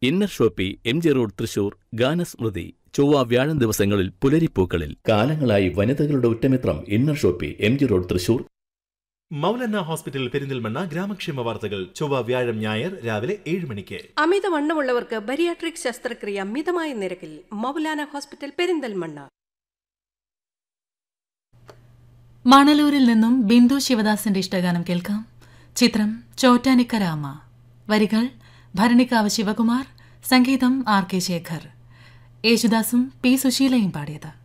inner shoppe M G road Thrissur ഗാനസ്മൃതി ചൊവ്വ വ്യാഴം ദിവസങ്ങളിൽ പുലരിപ്പൂക്കളിൽ കാലങ്ങളായി വനിതകളുടെ ഉറ്റമിത്രം inner shoppe M G road Thrissur Moulana hospital Perinthalmanna ഗ്രാമക്ഷേമ വാർത്തകൾ ചൊവ്വ വ്യാഴം ഞായർ രാവിലെ ഏഴ് മണിക്ക് അമിതവണ്ണമുള്ളവർക്ക് ബരിയാട്രിക് ശസ്ത്രക്രിയ മിതമായ നിരക്കിൽ മൗലാന ഹോസ്പിറ്റൽ പെരിന്തൽമണ്ണ മണലൂരിൽ നിന്നും ബിന്ദു ശിവദാസിന്റെ ഇഷ്ടഗാനം കേൾക്കാം ചിത്രം ചോറ്റാനിക്കരാമ വരികൾ ഭരണിക്കാവ് ശിവകുമാർ സംഗീതം ആർ കെ ശേഖർ യേശുദാസും പി സുശീലയും പാടിയത്